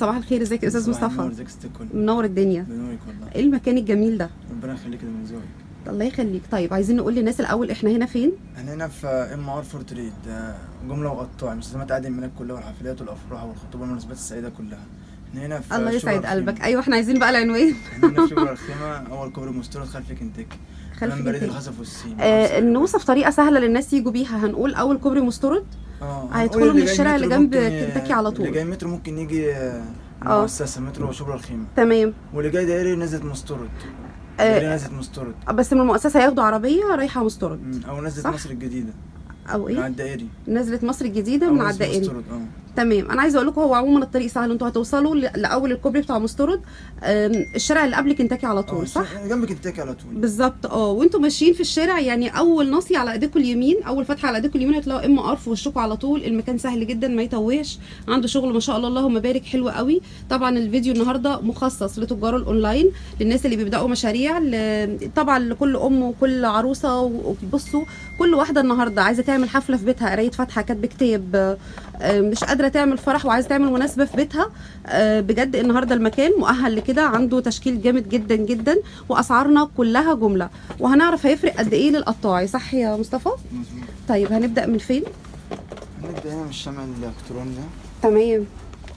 صباح الخير ازيك يا استاذ صباح النور، مصطفى ازيك يا ست الكل منور الدنيا بنورك والله ايه المكان الجميل ده ربنا يخليك ده من ذوقك الله يخليك طيب عايزين نقول للناس الاول احنا هنا فين احنا هنا في ام ار فور تريد ده جمله وقطاع مستلزمات عادل الميلاد كلها والحفلات والافراح والخطوبه والمناسبات السعيده كلها احنا هنا في الله شبرا يسعد الخيمة. قلبك ايوه احنا عايزين بقى العنوان احنا هنا في شبرا الخيمه اول كوبري مستورد خلف كنتاكي خلف امام بريد كنتاكي. الخزف والسين آه نوصف طريقه سهله للناس يجوا بيها هنقول اول كوبري مستورد اه هيدخلوا هنقول من اللي جاي الشارع اللي مترو جنب ممكن ي- كنتاكي على طول. اللي جاي مترو ممكن يجي آه، اه. مؤسسه مترو شبرا الخيمه تمام واللي جاي دائري نزلت مستورد آه. دائري نزلت مستورد بس من المؤسسه ياخدوا عربيه رايحه مستورد مم، او نزلت صح؟ مصر الجديده او من على ايه الدائري نزلت مصر الجديده أو من على نزلت الدائري مستورد، اه تمام انا عايزه اقول لكم هو عموما الطريق سهل انتوا هتوصلوا ل- لاول الكوبري بتاع مستورد آم، الشارع اللي قبل كنتاكي على اه طول صح جنب كنتاكي على طول بالظبط اه وانتوا ماشيين في الشارع يعني اول ناصيه على ايديكم اليمين اول فتحه على ايديكم اليمين هتلاقوا ام ار في وشكم على طول المكان سهل جدا ما يتوهش عنده شغل ما شاء الله اللهم بارك حلو قوي طبعا الفيديو النهارده مخصص لتجار الاونلاين للناس اللي بيبداوا مشاريع ل... طبعا لكل ام وكل عروسه وبصوا كل واحده النهارده عايزه تعمل حفله في بيتها قرايه فاتحه كاتب كتاب آه، مش قادره تعمل فرح وعايزه تعمل مناسبه في بيتها آه، بجد النهارده المكان مؤهل لكده عنده تشكيل جامد جدا جدا واسعارنا كلها جمله وهنعرف هيفرق قد ايه للقطاعي صح يا مصطفى مظبوط طيب هنبدا من فين هنبدا هنا من الشمع الالكتروني ده تمام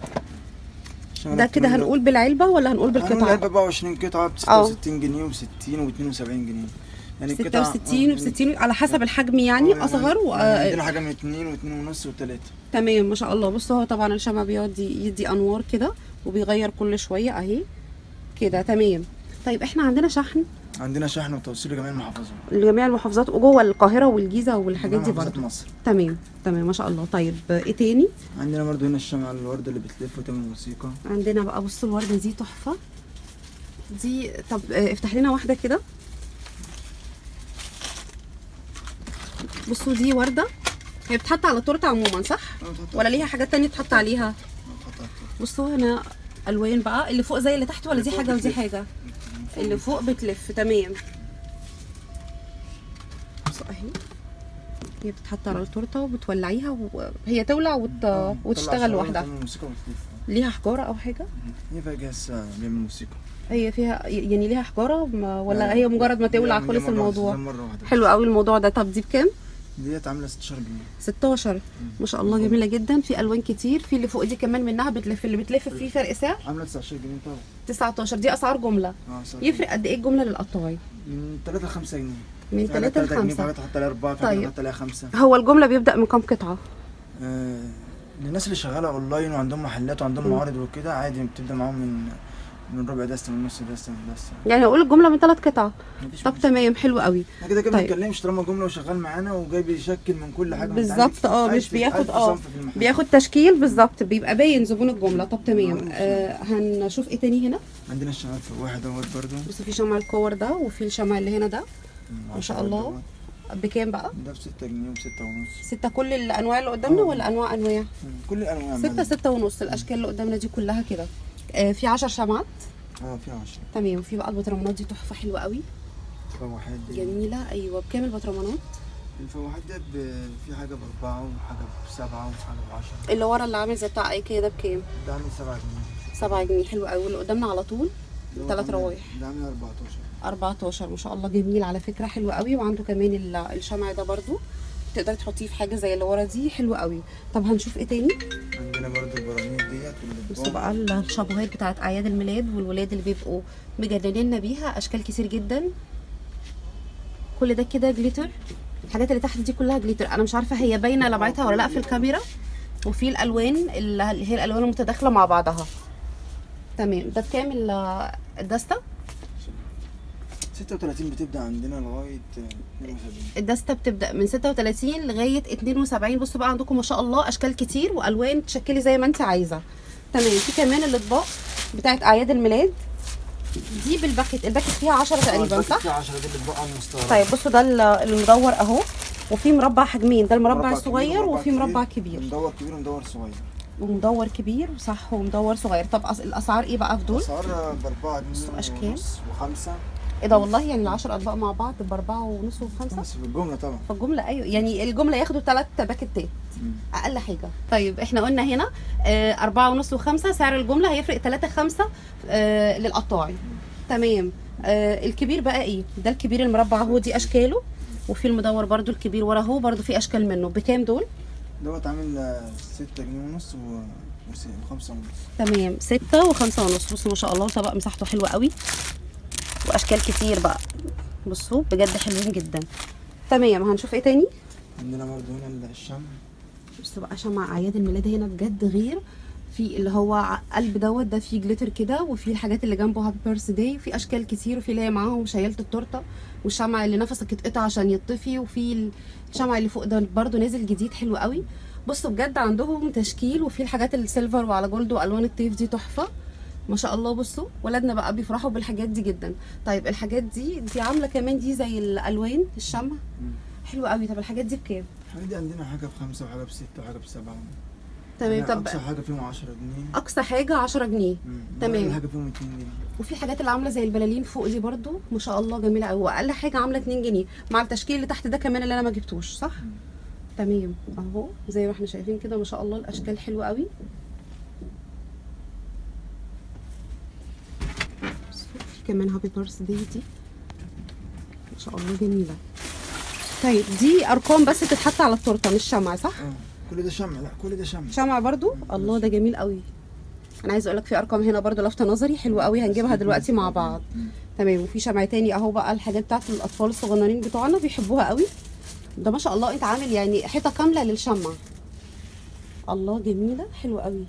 الشمع ده كده الإلكتروني هنقول بالعلبه ولا هنقول هنقول بالقطعه علبه 24 قطعه ب اه. 66 جنيه و 60 و 72 جنيه يعني القطعة- 66 اه، و60 على حسب الحجم يعني اه، اصغر و... يعني عندنا حاجه من 2 و 2 ونص و 3 تمام ما شاء الله بصوا هو طبعا الشمع بيقعد ي- يدي انوار كده وبيغير كل شويه اهي كده تمام طيب احنا عندنا شحن عندنا شحن وتوصيل لجميع المحافظات لجميع المحافظات وجوه القاهره والجيزه والحاجات دي محافظات برضه مصر تمام تمام ما شاء الله طيب ايه تاني عندنا برضو هنا الشمع الورده اللي بتلف وتعمل موسيقى عندنا بقى بصوا الورده دي تحفه دي طب آه، افتح لنا واحده كده بصوا دي ورده هي بتتحط على التورته عموما صح ولا ليها حاجات تانية تتحط عليها بصوا هنا الوان بقى اللي فوق زي اللي تحت ولا دي حاجه ودي حاجه اللي فوق بتلف تمام بصوا اهي هي بتتحط على التورته وبتولعيها وهي تولع وت... وتشتغل لوحدها موسيقى وتلف ليها حجاره او حاجه هي فيها جهاز بيعمل موسيقى هي فيها يعني ليها حجاره ما- ولا لا، هي مجرد ما لا، تولع هي خلص مرة الموضوع واحدة، مرة واحدة حلو قوي الموضوع ده طب دي بكام ديت عاملة 16 جنيه 16 ما شاء الله جميله جدا في الوان كتير في اللي فوق دي كمان منها بتلف اللي بتلف فيه فرق سعر عاملة 19 جنيه طبعا 19 دي اسعار جمله اه صح. يفرق قد ايه الجمله للقطاعي من 3 ل 5 جنيه من في حاجات 3 ل 3 جنيه في 5 حاجات تحط عليها 4 في طيب. حاجات تحط عليها 5 هو الجمله بيبدا من كام قطعه آه للناس اللي شغالة اونلاين وعندهم محلات وعندهم مم. معارض وكده عادي بتبدأ معاهم من من ربع دستة من نص دستة من دستة يعني اقول الجمله من ثلاث قطع مفيش طب مشكلة. تمام حلو قوي احنا كده كده ما طيب. بنتكلمش طالما جملة وشغال معانا وجاي بيشكل من كل حاجة ما انت بالظبط، عندك اه، ألف- مش بياخد، ألف اه، صنف في المحل. بياخد تشكيل بالظبط بيبقى باين زبون الجمله طب تمام معروف. آه هنشوف ايه تاني هنا عندنا الشمال في واحد اهوت برضه بصوا في شمع الكور ده وفي الشمع اللي هنا ده ما شاء الله. بكام بقى ده ب 6 جنيه وب 6 ونص ستة كل الانواع اللي قدامنا اه. ولا انواع انواع كل الانواع ستة معانا. ستة ونص الاشكال اللي قدامنا دي كلها كده آه في عشر شمعات اه في 10 تمام وفي بقى البطرمانات دي تحفه حلوه قوي الفواحات دي جميله ايوه بكام البطرمانات الفواحات دي ب- في حاجه باربعه وحاجه بسبعه وحاجه بعشره اللي ورا اللي عامل زي بتاع ايكيا ده بكام ده عامل 7 جنيه 7 جنيه حلو قوي واللي قدامنا على طول ده هو ثلاث عامل- روايح ده عامل 14 14 ما شاء الله جميل على فكره حلو قوي وعنده كمان ال- الشمع ده برضو تقدري تحطيه في حاجه زي اللي ورا دي حلو قوي طب هنشوف ايه تاني عندنا برضو البراميل ديت بصوا واللبان بقى الشابوهات بتاعت اعياد الميلاد والولاد اللي بيبقوا مجننين بيها اشكال كتير جدا كل ده كده جليتر الحاجات اللي تحت دي كلها جليتر انا مش عارفه هي باينه لمعتها ولا لا في الكاميرا وفي الالوان اللي هي الالوان المتداخله مع بعضها تمام ده بكام ال- الدسته 36 بتبدا عندنا لغايه 72 الدسته بتبدا من 36 لغايه 72 بصوا بقى عندكم ما شاء الله اشكال كتير والوان تشكلي زي ما انت عايزه تمام في كمان الاطباق بتاعت اعياد الميلاد دي بالباكت الباكت فيها 10 تقريبا صح في 10 دي اللي بقى المستورد طيب بصوا ده ال- المدور اهو وفي مربع حجمين ده المربع مربع الصغير كبير وفي مربع كبير مدور كبير ومدور صغير ومدور كبير صح ومدور صغير طب أس- الاسعار ايه بقى في دول اسعار ب 4 بصوا جنيه أشكال. ونص وخمسة ايه ده والله يعني العشر اطباق مع بعض باربعه ونص وخمسه بس في الجمله طبعا فالجمله ايوه يعني الجمله ياخدوا ثلاث باكيتات اقل حاجه طيب احنا قلنا هنا آه، أربعة ونص وخمسة سعر الجملة هيفرق تلاتة خمسة آه للقطاعي تمام آه الكبير بقى ايه ده الكبير المربع اهو دي اشكاله وفي المدور برضو الكبير ورا اهو برضو في اشكال منه بكام دول دوت عامل آه، ستة جنيه ونص و... وس- وخمسة ونص تمام ستة وخمسة ونص بصوا ما شاء الله طبق مساحته حلوة قوي واشكال كتير بقى بصوا بجد حلوين جدا تمام هنشوف ايه تاني عندنا برضه هنا الشمع بصوا بقى شمع اعياد الميلاد هنا بجد غير في اللي هو ع- قلب دوت ده فيه جليتر كده وفي الحاجات اللي جنبه هابي بيرث داي وفي اشكال كتير وفي اللي هي معاهم شياله التورته والشمع اللي نفسك يتقطع عشان يطفي وفي الشمع اللي فوق ده برده نازل جديد حلو قوي بصوا بجد عندهم تشكيل وفي الحاجات السيلفر وعلى جولد والوان الطيف دي تحفه ما شاء الله بصوا ولادنا بقى بيفرحوا بالحاجات دي جدا طيب الحاجات دي دي عامله كمان دي زي الالوان الشمع حلوه قوي طب الحاجات دي بكام الحاجات دي عندنا حاجة بخمسة وحاجة بستة وحاجة بسبعة تمام يعني طب أقصى حاجة فيهم 10 جنيه اقصى حاجه 10 جنيه مم. تمام. أقل حاجة فيهم 200 جنيه وفي حاجات اللي عامله زي البلالين فوق دي برضو ما شاء الله جميله قوي واقل حاجه عامله 2 جنيه مع التشكيل اللي تحت ده كمان اللي انا ما جبتوش صح تمام اهو زي ما احنا شايفين كده ما شاء الله الاشكال حلوه قوي في كمان هابي بيرث داي دي ما شاء الله جميله طيب دي ارقام بس تتحط على التورته مش شمع صح اه كل ده شمع لا كل ده شمع شمع برضو الله ده جميل قوي انا عايزه اقول لك في ارقام هنا برضو لافته نظري حلوه قوي هنجيبها دلوقتي مع بعض تمام وفي شمع تاني اهو بقى الحاجات بتاعت الاطفال الصغننين بتوعنا بيحبوها قوي ده ما شاء الله انت عامل يعني حيطه كامله للشمع الله جميله حلوه قوي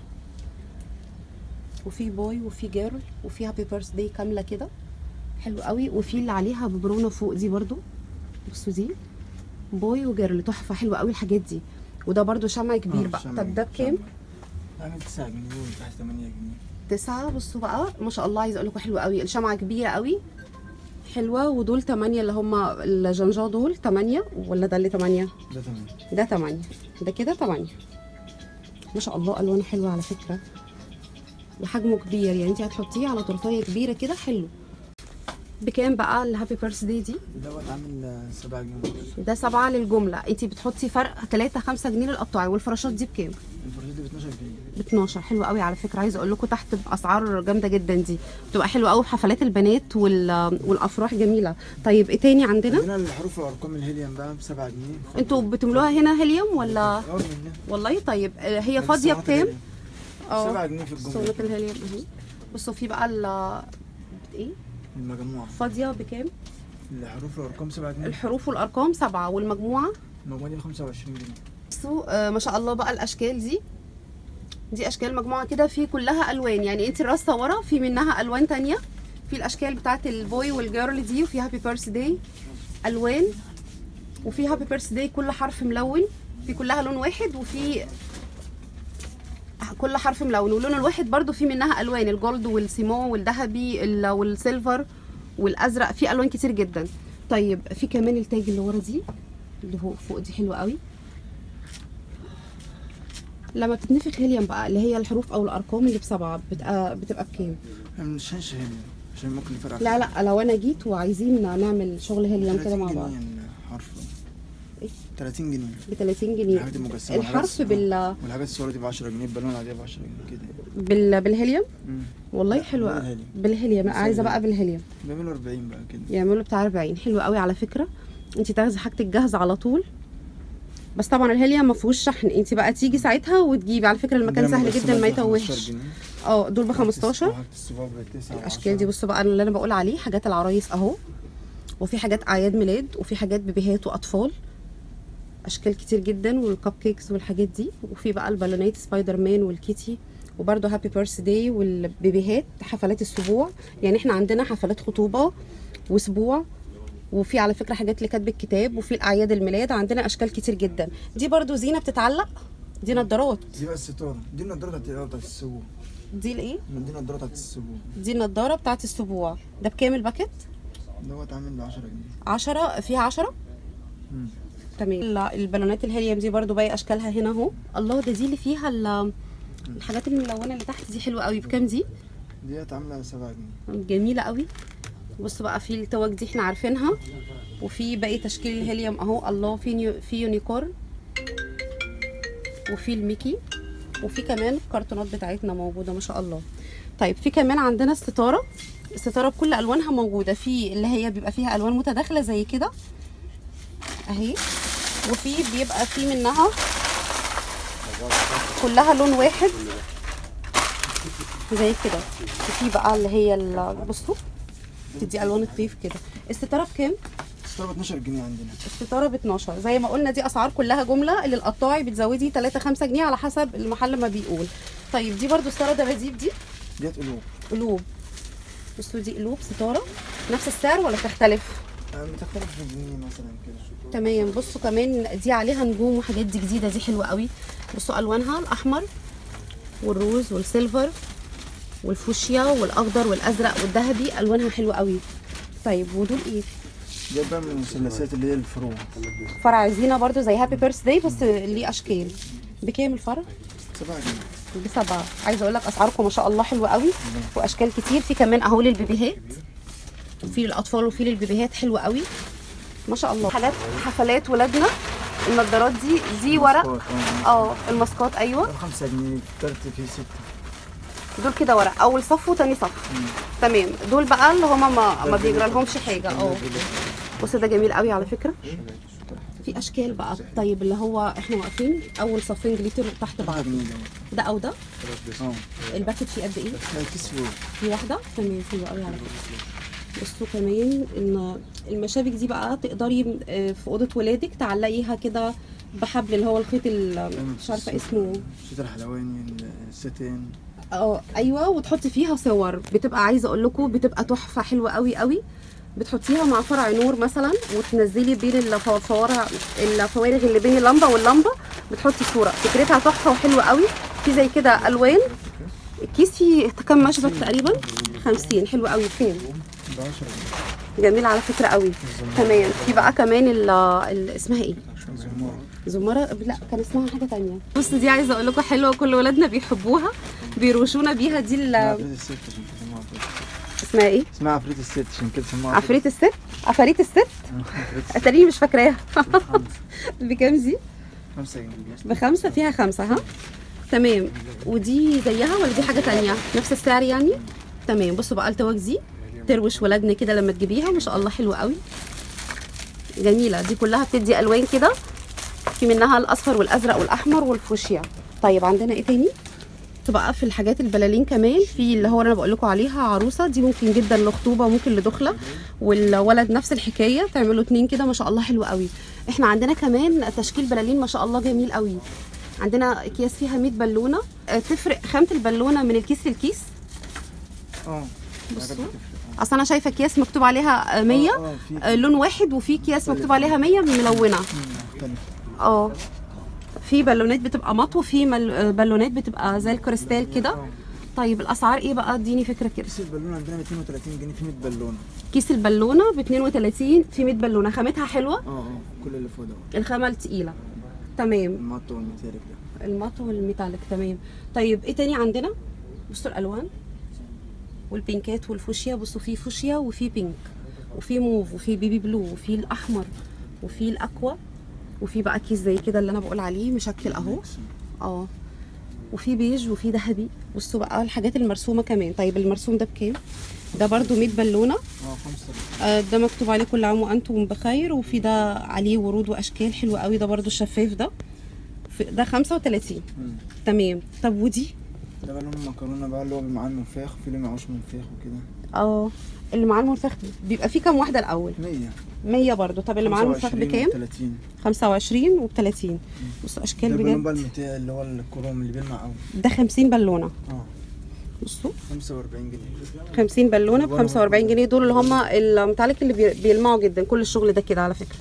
وفي بوي وفي جيرل وفي هابي بيرث داي كامله كده حلو قوي وفي اللي عليها ببرونه فوق دي برضو بصوا دي بوي وجيرل تحفه حلوه قوي الحاجات دي وده برضو شمع كبير آه، بقى شمع- طب ده بكام شمع. عامل 9 جنيه وتحت 8 جنيه تسعة بصوا بقى ما شاء الله عايزه اقول لكم حلوه قوي الشمعه كبيره قوي حلوه ودول تمانية اللي هم الجنجا دول تمانية ولا ده اللي تمانية ده تمام ده تمانية ده كده تمانية ما شاء الله الوانه حلوه على فكره وحجمه كبير يعني انت هتحطيه على تورتايه كبيره كده حلو بكام بقى الهابي بيرث داي دي دوت عامل آه، 7 جنيه ونص ده سبعة للجمله انت بتحطي فرق 3 5 جنيه للقطاعي والفراشات دي بكام الفرشة دي ب 12 جنيه ب 12 حلوه قوي على فكره عايزه اقول لكم تحت باسعار جامده جدا دي بتبقى حلوه قوي في حفلات البنات وال... والافراح جميله طيب ايه تاني عندنا عندنا الحروف والارقام الهيليوم بقى ب 7 جنيه انتوا بتملوها هنا هيليوم ولا اه من هنا والله طيب آه، هي فاضيه الصناعات بكام الهيليوم. اه 7 جنيه في صوره الجمله الهيليوم اهي بصوا في بقى ال ايه المجموعه فاضيه بكام الحروف والارقام 7 جنيه الحروف والارقام سبعة والمجموعه المجموعه دي ب 25 جنيه بصوا آه ما شاء الله بقى الاشكال دي دي اشكال مجموعه كده في كلها الوان يعني انت الرصه ورا في منها الوان تانية في الاشكال بتاعت البوي والجيرل دي وفي هابي بيرث داي الوان وفي هابي بيرث داي كل حرف ملون في كلها لون واحد وفي كل حرف ملون واللون الواحد برضو في منها الوان الجولد والسيمون والذهبي ال- والسيلفر والازرق في الوان كتير جدا طيب في كمان التاج اللي ورا دي اللي فوق فوق دي حلوه قوي لما بتتنفخ هيليوم بقى اللي هي الحروف او الارقام اللي بسبعه بتبقى بتبقى بكام احنا ما بنشحنش هيليوم عشان ممكن نفرق لا لا لو انا جيت وعايزين نعمل شغل هيليوم كده مع بعض الحرف إيه؟ 30 جنيه ب 30 جنيه الحاجات المجسمه الحرف بال... والحاجات الصغيره دي ب 10 جنيه البالونه العاديه ب 10 جنيه كده بال... بالهيليوم مم. والله لا، حلوه بالهيليوم. بالهيليوم بس عايزه بقى الهيليوم. بالهيليوم بيعملوا 40 بقى كده يعملوا بتاع 40 حلو قوي على فكره انت تاخدي حاجتك جاهزه على طول بس طبعا الهيليوم ما فيهوش شحن انت بقى تيجي ساعتها وتجيبي على فكره المكان عندنا سهل مجسمات جدا ما ب 15 يتوهش جنيه. اه دول ب 15 وحاجة الصباع ب 9 الاشكال دي بصوا بقى اللي انا بقول عليه حاجات العرايس اهو وفي حاجات اعياد ميلاد وفي حاجات بيبيهات واطفال اشكال كتير جدا والكب كيكس والحاجات دي وفي بقى البالونات سبايدر مان والكيتي وبرده هابي بيرث داي والبيبيهات حفلات السبوع يعني احنا عندنا حفلات خطوبه واسبوع وفي على فكره حاجات لكتب الكتاب وفي الاعياد الميلاد عندنا اشكال كتير جدا دي برده زينه بتتعلق دي نضارات دي بقى الستاره دي النضاره بتاعت بتاعت السبوع دي الايه دي النضاره بتاعت السبوع دي النضاره بتاعت السبوع ده بكام الباكت دوت عامل ب 10 جنيه 10 فيها 10 مم. تمام لا، البالونات الهيليوم دي برضو باقي اشكالها هنا اهو الله ده دي اللي فيها ال- الحاجات الملونه اللي تحت دي حلوه قوي بكام دي ديت عامله 7 جنيه جميله قوي بصوا بقى في التوج دي احنا عارفينها وفي باقي تشكيل الهيليوم اهو الله في نيو في يونيكورن وفي الميكي وفي كمان الكرتونات بتاعتنا موجوده ما شاء الله طيب في كمان عندنا الستاره الستاره بكل الوانها موجوده في اللي هي بيبقى فيها الوان متداخله زي كده اهي وفي بيبقى في منها كلها لون واحد زي كده وفي بقى اللي هي ال- بصوا تدي الوان الطيف كده الستاره بكام اشترى ب 12 جنيه عندنا الستاره ب 12 زي ما قلنا دي اسعار كلها جمله اللي القطاعي بتزودي 3 5 جنيه على حسب المحل ما بيقول طيب دي برضو ستاره دباديب دي ديت قلوب قلوب بصوا دي قلوب ستاره نفس السعر ولا بتختلف آه، بتختلف في جنيه مثلا كده تمام بصوا كمان دي عليها نجوم وحاجات دي جديده دي حلوه قوي بصوا الوانها الاحمر والروز والسيلفر والفوشيا والاخضر والازرق والذهبي الوانها حلوه قوي طيب ودول ايه ديت بقى من المثلثات اللي هي الفروع فرع زينه برضو زي هابي بيرث داي بس ليه اشكال بكام الفرع 7 جنيه بسبعة عايزه اقول لك اسعاركم ما شاء الله حلوه قوي واشكال كتير في كمان اهو للبيبيهات وفي للاطفال وفي للبيبيهات حلوه قوي ما شاء الله حالات حفلات ولادنا النضارات دي دي ورق ماسكات، اه اه الماسكات ايوه 5 جنيه تلت في 6 دول كده ورق اول صف وتاني صف تمام دول بقى اللي هما ما ما بيجرالهمش حاجه اه بص ده جميل قوي على فكره في اشكال بقى طيب اللي هو احنا واقفين اول صفين جليتر تحت 4 بعض جنيه ده او ده اه الباكت فيه قد ايه لا كيس فوق في واحده تمام حلوه قوي على فكره بصوا كمان ان المشابك دي بقى تقدري آه، في اوضه ولادك تعلقيها كده بحبل اللي هو الخيط ال- مش عارفه اسمه شتر حلواني الستين اه ايوه وتحطي فيها صور بتبقى عايزه اقول لكم بتبقى تحفه حلوه قوي قوي بتحطيها مع فرع نور مثلا وتنزلي بين الفوارع الفوارغ اللي بين اللمبه واللمبه بتحطي صوره فكرتها تحفه وحلوه قوي في زي كده الوان الكيس فيه كام مشبك تقريبا 50 حلو قوي بكام ب 10 جنيه جميل على فكره قوي تمام في بقى كمان ال ال- اسمها ايه زمار زمارة لا كان اسمها حاجه تانية بص دي عايزه اقول لكم حلوه كل ولادنا بيحبوها بيروشونا بيها دي ال- عفريت الست عشان كده سموها عفريت. اسمها ايه اسمها عفريت الست عشان كده سموها عفريت الست عفاريت الست اتاريني مش فاكراها بكام دي 5 جنيه بخمسه فيها خمسه ها تمام ودي زيها ولا دي حاجه تانية نفس السعر يعني تمام بصوا بقى التواج دي تروش ولادنا كده لما تجيبيها ما شاء الله حلوه قوي جميله دي كلها بتدي الوان كده في منها الاصفر والازرق والاحمر والفوشيا طيب عندنا ايه تاني بقى في الحاجات البلالين كمان في اللي هو انا بقول لكم عليها عروسه دي ممكن جدا لخطوبه ممكن لدخله والولد نفس الحكايه تعملوا اتنين كده ما شاء الله حلو قوي احنا عندنا كمان تشكيل بلالين ما شاء الله جميل قوي عندنا اكياس فيها 100 بالونه آه، تفرق خامه البالونه من الكيس للكيس اه بصوا. بصوا اصل انا شايفه اكياس مكتوب عليها آه، 100 اه في آه، لون واحد وفي اكياس مكتوب عليها 100 ملونه مختلف اه في بالونات بتبقى مط وفي مل- آه، بالونات بتبقى زي الكريستال كده طيب الاسعار ايه بقى اديني فكره كده كيس البالونه عندنا ب 32 جنيه في 100 بالونه كيس البالونه ب 32 في 100 بالونه خامتها حلوه اه اه كل اللي فوق ده الخامه التقيله تمام المط والميتاليك ده المط والميتاليك تمام طيب ايه تاني عندنا بصوا الالوان والبينكات والفوشيا بصوا في فوشيا وفي بينك وفي موف وفي بيبي بلو وفي الاحمر وفي الاكوا وفي بقى كيس زي كده اللي انا بقول عليه مشكل اهو اه وفي بيج وفي ذهبي بصوا بقى الحاجات المرسومه كمان طيب المرسوم ده بكام ده برضو 100 بالونه اه 5 آه، ده مكتوب عليه كل عام وانتم بخير وفي ده عليه ورود واشكال حلوه قوي ده برضو الشفاف ده في- ده 35 تمام طب ودي ده بقى لون المكرونه بقى اللي هو معاه المنفاخ وفي اللي معهوش منفاخ وكده اه اللي معاه المنفخ بيبقى فيه كام واحده الاول 100 100 برضو طب اللي معاه المنفخ 25 بكام 30 25 و 30 بصوا اشكال ده باللون بجد بقى الميتا اللي هو الكروم اللي بيلمع قوي ده 50 بالونه اه بصوا 45 جنيه 50 بالونه ب 45 جنيه دول اللي هم المتعلق اللي بي- بيلمعوا جدا كل الشغل ده كده على فكره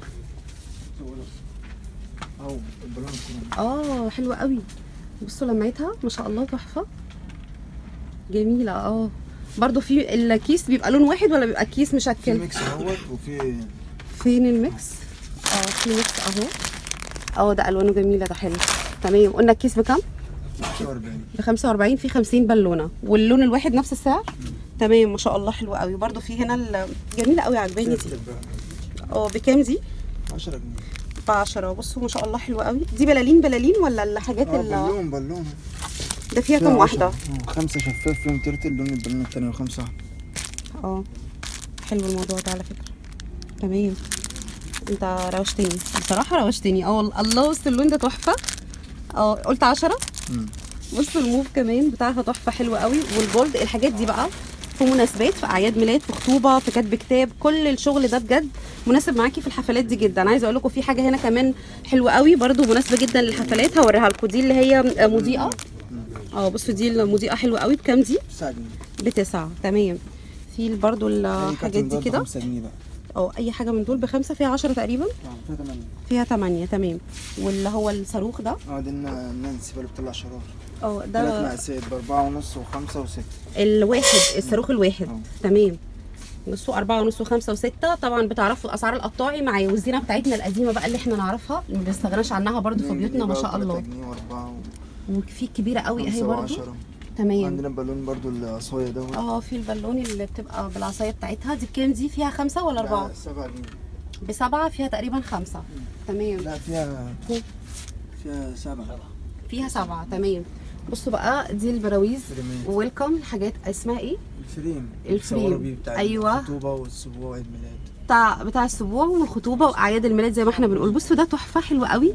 اهو البالون الكروم اه حلوه قوي بصوا لمعتها ما شاء الله تحفه جميله اه برضو في الكيس بيبقى لون واحد ولا بيبقى كيس في مشكل ميكس اهوت وفي فين الميكس اه في ميكس اهو اه ده الوانه جميله ده حلو تمام قلنا الكيس بكام 45 ب 45 في 50 بالونه واللون الواحد نفس السعر تمام ما شاء الله حلوه قوي برضو في هنا ال- جميله قوي عجباني دي اه بكام دي 10 جنيه ب 10 بصوا ما شاء الله حلوه قوي دي بلالين بلالين ولا الحاجات اه اللي بالون بالون ده فيها كام واحده خمسة شفاف فيهم ترتل لون البالون التانية وخمسة واحدة اه حلو الموضوع ده على فكره تمام انت روشتني بصراحه روشتني اه وال- الله بص اللون ده تحفه اه قلت 10 مم. بص الموف كمان بتاعها تحفه حلوه قوي والجولد الحاجات دي بقى في مناسبات في اعياد ميلاد في خطوبه في كتب كتاب كل الشغل ده بجد مناسب معاكي في الحفلات دي جدا عايزه اقول لكم في حاجه هنا كمان حلوه قوي برضو مناسبه جدا للحفلات هوريها لكم دي اللي هي مضيئه اه بصوا دي المضيئه حلوه قوي بكام دي 9 جنيه بتسعة تمام في برضو أي الحاجات كاتن دي برضه كده 5 جنيه بقى اه اي حاجه من دول بخمسه فيها عشرة تقريبا اه فيها 8 فيها تمانية تمام واللي هو الصاروخ ده اه دي النا- النانسي بقى اللي بتطلع شرار اه ثلاث ده مقاسات بأربعة ونص وخمسة وستة الواحد الصاروخ الواحد اه. تمام نصه أربعة ونص وخمسة وستة طبعا بتعرفوا أسعار القطاعي معايا والزينة بتاعتنا القديمة بقى اللي احنا نعرفها اللي ما بنستغناش عنها برضو في اتنين بيوتنا جنيه ما بقى شاء الله 3 جنيه وأربعة وفي كبيرة قوي اهي وخمسة برضو وعشرة تمام عندنا بالون برضو العصاية دوت اه في البالون اللي بتبقى بالعصاية بتاعتها دي بكام دي فيها خمسة ولا أربعة؟ لا، سبعة جنيه بسبعة فيها تقريبا خمسة تمام لا فيها فيها سبعة فيها سبعة تمام بصوا بقى دي البراويز فريمات. ويلكم حاجات اسمها ايه الفريم الفريم. بيتصوروا بيه بتاع أيوة. الخطوبة والسبوع وعيد ميلاد بتاع بتاع السبوع والخطوبه واعياد الميلاد زي ما احنا بنقول بصوا ده تحفه حلوه قوي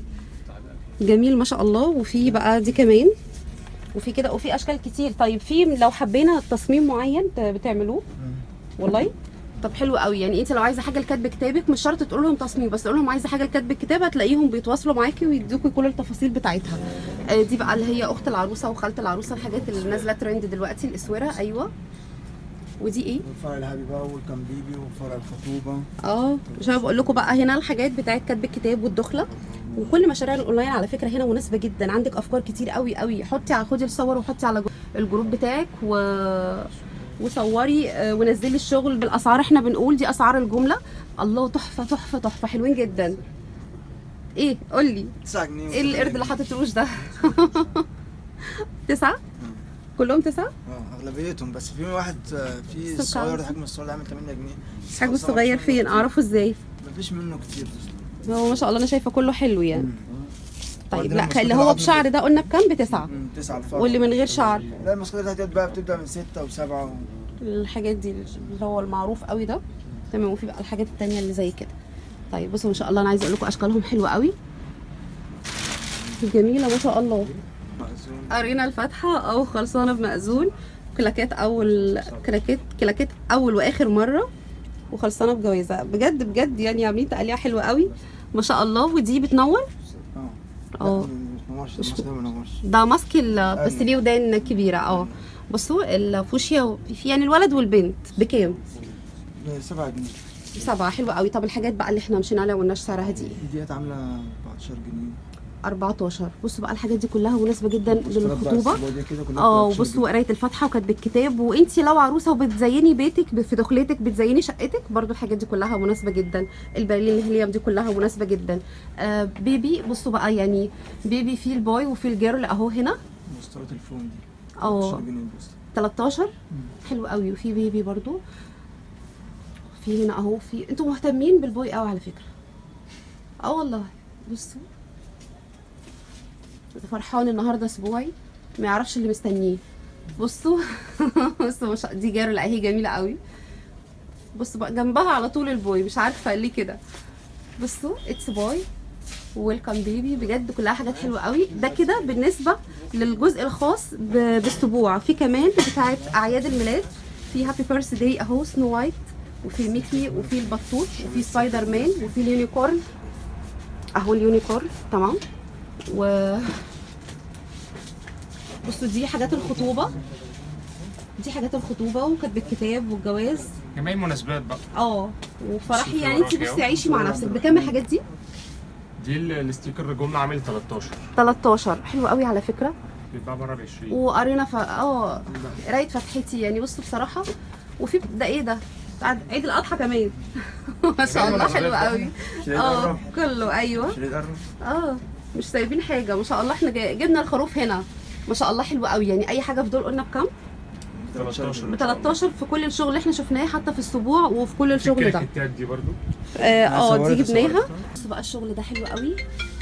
جميل ما شاء الله وفي بقى دي كمان وفي كده وفي اشكال كتير طيب في لو حبينا تصميم معين ت- بتعملوه والله طب حلو قوي يعني انت لو عايزه حاجه لكتب كتابك مش شرط تقول لهم تصميم بس تقول لهم عايزه حاجه لكتب الكتاب هتلاقيهم بيتواصلوا معاكي ويدوكي كل التفاصيل بتاعتها آه، دي بقى اللي هي اخت العروسه وخاله العروسه الحاجات اللي نازله ترند دلوقتي الاسوره ايوه ودي ايه والفرع الهابي بقى والكام بيبي وفرع الخطوبة اه مش انا بقول لكم بقى هنا الحاجات بتاعت كتب الكتاب والدخله وكل مشاريع الاونلاين على فكره هنا مناسبه جدا عندك افكار كتير قوي قوي حطي على خدي الصور وحطي على جو- الجروب بتاعك و وصوري آه، ونزلي الشغل بالاسعار احنا بنقول دي اسعار الجمله الله تحفه تحفه تحفه حلوين جدا ايه قولي 9 جنيه ايه القرد اللي حاطط روش ده تسعة كلهم تسعة اه اغلبيتهم بس في واحد آه، في بس الصغير كويس. حجم الصغير عامل 8 جنيه بس حجم خلاص طبعاً الصغير مش فين منه اعرفه ازاي كتير. مفيش منه كتير هو ما شاء الله انا شايفه كله حلو يعني طيب وعندنا لا المسكوت اللي هو العظمي بشعر ده قلنا بكام بتسعة مم، 9 الفرع واللي من غير شعر لا المسكوت دي بقى بتبدا من 6 و7 و... الحاجات دي اللي هو المعروف قوي ده تمام وفي بقى الحاجات التانية اللي زي كده طيب بصوا ما شاء الله انا عايزه اقول لكم اشكالهم حلوه قوي جميله ما شاء الله مأذون قرينا الفاتحه او خلصانه بمأذون كلاكات اول كلاكات كلاكات اول واخر مره وخلصانه بجوازه بجد بجد يعني عاملين تقليعه حلوه قوي ما شاء الله ودي بتنور اه اه. لا، مش منورش مش- المسكوت ما منورش ده ماسك ال- بس ليه ودان كبيره اه بصوا الفوشيا في يعني الولد والبنت بكام 7 جنيه سبعة حلوة قوي طب الحاجات بقى اللي احنا مشينا عليها وقلناش سعرها دي ايه؟ ديت عامله 14 جنيه 14 بصوا بقى الحاجات دي كلها مناسبة جدا المسكوتات بقى للخطوبة السبوع دي كده كلها اه 13 وبصوا قراية الفاتحة وكاتب الكتاب وانتي لو عروسة وبتزيني بيتك في دخلتك بتزيني شقتك برضو الحاجات دي كلها مناسبة جدا البلالين الهيليوم دي كلها مناسبة جدا آه بيبي بصوا بقى يعني بيبي في البوي وفي الجيرل اهو هنا مسطرات الفوم دي اه 13 جنيه بس 13 حلو قوي وفي بيبي برضو في هنا اهو في انتوا مهتمين بالبوي قوي على فكره اه والله بصوا فرحان النهارده اسبوعي ما يعرفش اللي مستنيه بصوا بصوا ما شاء دي جارة اهي جميله قوي بصوا بقى جنبها على طول البوي مش عارفه ليه كده بصوا اتس بوي ويلكم بيبي بجد كلها حاجات حلوه قوي ده كده بالنسبه للجزء الخاص ب- بالسبوع في كمان بتاعه اعياد الميلاد في هابي بيرث داي اهو سنو وايت وفي ميكي وفي البطوط وفي سبايدر مان وفي اليونيكورن اهو اليونيكورن تمام و بصوا دي حاجات الخطوبه دي حاجات الخطوبه وكاتب الكتاب والجواز جميع المناسبات بقى اه وفرحي شوفي يعني انت وراكي بصي اهو. عيشي مع نفسك بكام الحاجات دي دي ال- الاستيكر جمله عامل 13 13 حلو قوي على فكره بيتباع بره ب 20 وقرينا ف... اه قرايه فتحتي يعني بصوا بصراحه وفي ده ايه ده بعد عيد الاضحى كمان ما شاء الله حلو قوي شريط اه قرب كله ايوه شريط قرب اه مش سايبين حاجه ما شاء الله احنا جا- جبنا الخروف هنا ما شاء الله حلو قوي يعني اي حاجه في دول قلنا بكام 13 ب 13 في كل الشغل اللي احنا شفناه حتى في السبوع وفي كل في الشغل ده الكتات دي برضو اه آه، دي صورت- جبناها صورت. بص بقى الشغل ده حلو قوي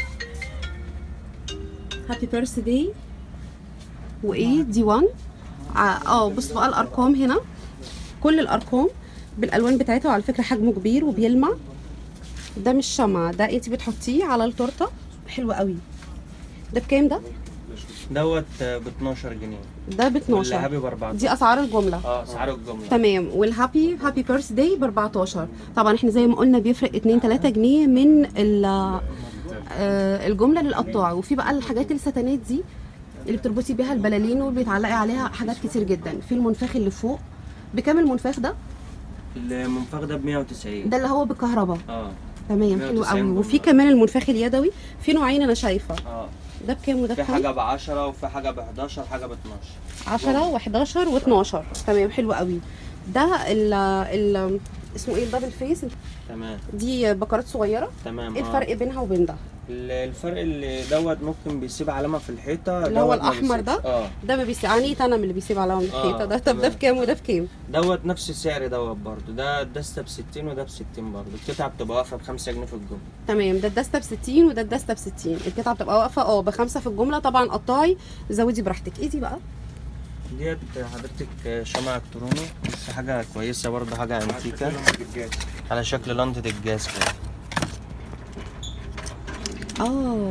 هابي بيرث داي وايه دي 1 اه بص بقى الارقام هنا كل الارقام بالالوان بتاعتها وعلى فكره حجمه كبير وبيلمع ده مش شمعة ده انت بتحطيه على التورته حلو قوي ده بكام ده دوت ب 12 جنيه ده ب 12 والهابي ب 14 دي اسعار الجمله اه اسعار الجمله تمام والهابي هابي بيرث داي ب 14 طبعا احنا زي ما قلنا بيفرق 2 3 جنيه من ال- آه، الجمله للقطاع وفي بقى الحاجات الستانات دي اللي بتربطي بيها البلالين وبيتعلقي عليها حاجات كتير جدا في المنفاخ اللي فوق بكام المنفاخ ده المنفخ ده ب 190 ده اللي هو بالكهرباء اه تمام حلو 190 قوي جملة. وفي كمان المنفاخ اليدوي في نوعين انا شايفه اه ده بكام وده في بكام حاجه ب 10 وفي حاجه ب 11 حاجه ب 12 10 و11 و12 تمام حلو قوي ده ال ال اسمه ايه الدبل فيس تمام دي بكرات صغيره تمام ايه آه. الفرق بينها وبين ده ال- الفرق اللي دوت ممكن بيسيب علامه في الحيطه اللي هو دوت ما الأحمر ده؟ بيسيبش. اه ده ما بيسيب عني انا من اللي بيسيب علامه من الحيطه آه، ده طب ده تمام. بكام وده بكام دوت نفس السعر دوت برضه ده الدستة ب 60 وده ب 60 برضه القطعه بتبقى واقفه ب 5 جنيه في الجمله تمام ده الدستة ب 60 وده الدستة ب 60 القطعة بتبقى واقفة اه بخمسة في الجملة طبعا قطعي زودي براحتك ايه دي بقى؟ ديت حضرتك شمع الكتروني بس حاجه كويسه برضه حاجه انتيكه على شكل لنطه الجاز كده اه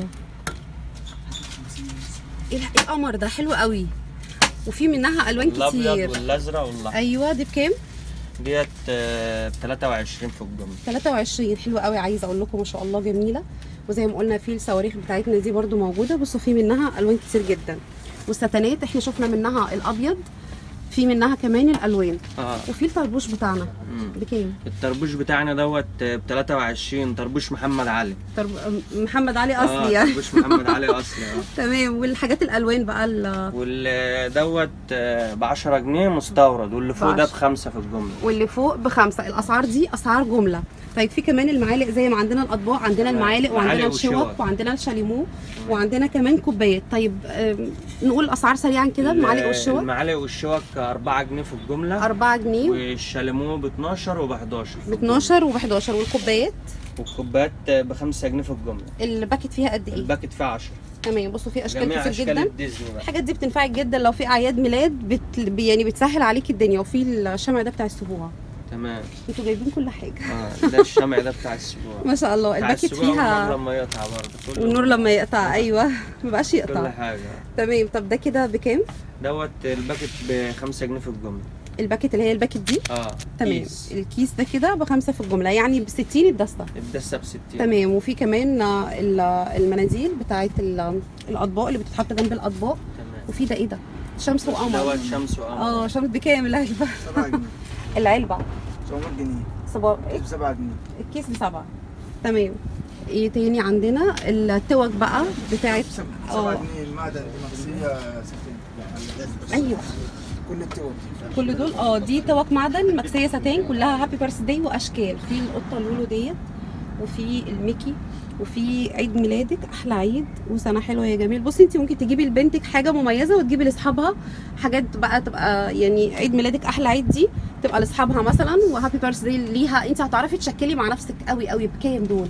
ايه الح- إيه القمر ده حلو قوي وفي منها الوان الابيض كتير والازرق والاحمر ايوه دي بكام؟ ديت ب 23 في الجمله 23 حلوه قوي عايزه اقول لكم ما شاء الله جميله وزي ما قلنا في الصواريخ بتاعتنا دي برده موجوده بصوا في منها الوان كتير جدا والستانات احنا شفنا منها الابيض في منها كمان الالوان اه وفي الطربوش بتاعنا مم. بكام؟ الطربوش بتاعنا دوت ب 23 طربوش محمد علي طرب... محمد علي آه، اصلي يعني طربوش محمد علي اصلي اه تمام والحاجات الالوان بقى ال- والدوت ب 10 جنيه مستورد واللي فوق ده بعشرة. بخمسه في الجمله واللي فوق بخمسه الاسعار دي اسعار جمله طيب في كمان المعالق زي ما عندنا الاطباق عندنا تمام. المعالق وعندنا معالق الشوك وشوك. وعندنا الشاليمو وعندنا كمان كوبايات طيب آم، نقول الاسعار سريعا كده المعالق والشوك المعالق والشوك 4 جنيه في الجمله 4 جنيه والشاليمو ب 12 وب 11 ب 12 وب 11 والكوبايات والكوبايات ب 5 جنيه في الجمله الباكت فيها قد ايه الباكت فيه 10 تمام بصوا في اشكال جميع كتير اشكال جدا الديزني بقى الحاجات دي بتنفعك جدا لو في اعياد ميلاد بت... يعني بتسهل عليكي الدنيا وفي الشمع ده بتاع السبوع تمام انتوا جايبين كل حاجه اه ده الشمع ده بتاع السبوع ما شاء الله بتاع الباكت السبوع والنور فيها لما يقطع برضه كله والنور لما يقطع ايوه مبقاش كل يقطع حاجه تمام طب ده كده بكام دوت الباكت ب 5 جنيه في الجمله الباكت اللي هي الباكت دي اه تمام كيس. الكيس ده كده بخمسة في الجمله يعني ب 60 الدسته الدسه ب 60 تمام وفي كمان آه، ال- المناديل بتاعت ال- الاطباق اللي بتتحط جنب الاطباق تمام وفي ده ايه ده شمس وقمر دوت شمس وقمر اه شمس بكام العلبه 7 جنيه العلبه 700 جنيه سبا... ب 7 جنيه الكيس بسبعة تمام ايه تاني عندنا التوك بقى بتاعت 7 اه جنيه المعدن المغسية ساتين ايوه كل التوب كل دول اه دي توك معدن مكسيه ساتين كلها هابي بيرث داي واشكال في القطه لولو ديت وفي الميكي وفي عيد ميلادك احلى عيد وسنه حلوه يا جميل بصي انت ممكن تجيبي لبنتك حاجه مميزه وتجيبي لاصحابها حاجات بقى تبقى يعني عيد ميلادك احلى عيد دي تبقى لاصحابها مثلا وهابي بيرث داي ليها انت هتعرفي تشكلي مع نفسك قوي قوي بكام دول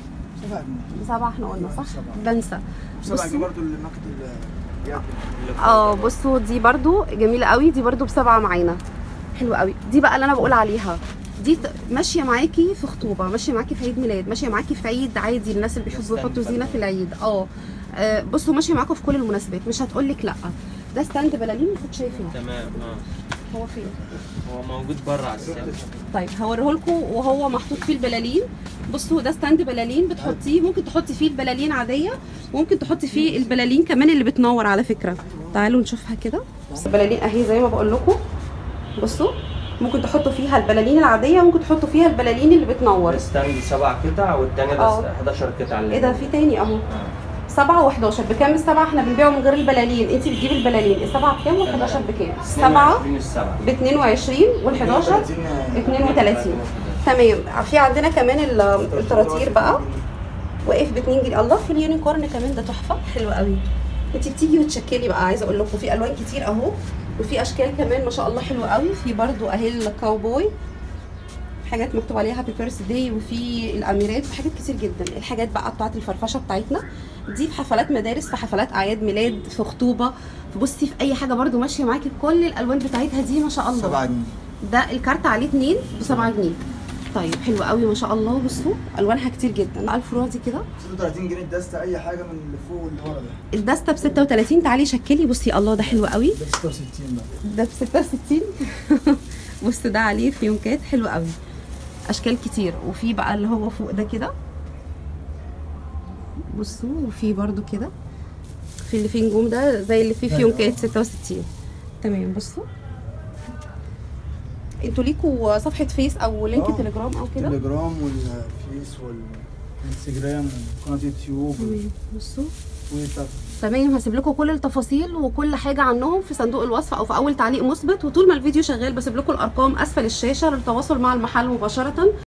7 جنيه بسبعه احنا قلنا صح سبعة. بنسى 7 بصوا. جنيه برضه الماكت اليد اه بصوا دي برضو جميله قوي دي برضو بسبعه معانا حلوه قوي دي بقى اللي انا بقول عليها دي ت- ماشيه معاكي في خطوبه ماشيه معاكي في عيد ميلاد ماشيه معاكي في عيد عادي الناس اللي بيحبوا ستاند يحطوا زينه بلالين. في العيد اه آه، بصوا ماشيه معاكم في كل المناسبات مش هتقول لك لا ده ستاند بلالين كنت شايفاه تمام اه هو فين هو موجود بره على السلم طيب هوريه لكم وهو محطوط فيه البلالين بصوا ده ستاند بلالين بتحطيه ممكن تحطي فيه البلالين عاديه وممكن تحطي فيه البلالين كمان اللي بتنور على فكره تعالوا نشوفها كده بس البلالين اهي زي ما بقول لكم بصوا ممكن تحطوا فيها البلالين العاديه ممكن تحطوا فيها البلالين اللي بتنور الستاند سبع قطع والتاني اه. ده 11 قطعه اللي ايه ده في تاني اهو سبعة و11 بكام السبعة احنا بنبيعه من غير البلالين انت بتجيبي البلالين السبعة بكام وال11 بكام السبعة 22 السبعه ب 22 وال11 32 تمام في عندنا كمان ال- الطراطير بقى واقف ب 2 جنيه الله في اليونيكورن كمان ده تحفه حلو قوي انت بتيجي وتشكلي بقى عايزه اقول لكم في الوان كتير اهو وفي اشكال كمان ما شاء الله حلوه قوي في برضو اهي الكاوبوي حاجات مكتوب عليها هابي بيرث داي وفي الاميرات وحاجات كتير جدا الحاجات بقى بتاعت الفرفشه بتاعتنا دي في حفلات مدارس في حفلات اعياد ميلاد في خطوبه في بصي في اي حاجه برضو ماشيه معاكي بكل الالوان بتاعتها دي ما شاء الله 7 جنيه ده الكارت عليه اتنين ب 7 جنيه طيب حلو قوي ما شاء الله بصوا الوانها كتير جدا بقى الفروع دي كده 36 جنيه الدستة اي حاجة من اللي فوق واللي ورا ده الدستة ب 36 تعالي شكلي بصي الله ده حلو قوي ده ب 66 بقى ده ب 66 بص ده عليه فيونكات حلو قوي اشكال كتير وفي بقى اللي هو فوق ده كده بصوا وفي برضو كده في اللي فيه نجوم ده زي اللي فيه أيوة. فيونكات 66 تمام بصوا انتوا ليكوا صفحة فيس او لينك آه. تليجرام او كده تليجرام والفيس والانستجرام وقناة يوتيوب تمام بصوا وتويتر تمام هسيب لكم كل التفاصيل وكل حاجه عنهم في صندوق الوصف او في اول تعليق مثبت وطول ما الفيديو شغال بسيب لكم الارقام اسفل الشاشه للتواصل مع المحل مباشره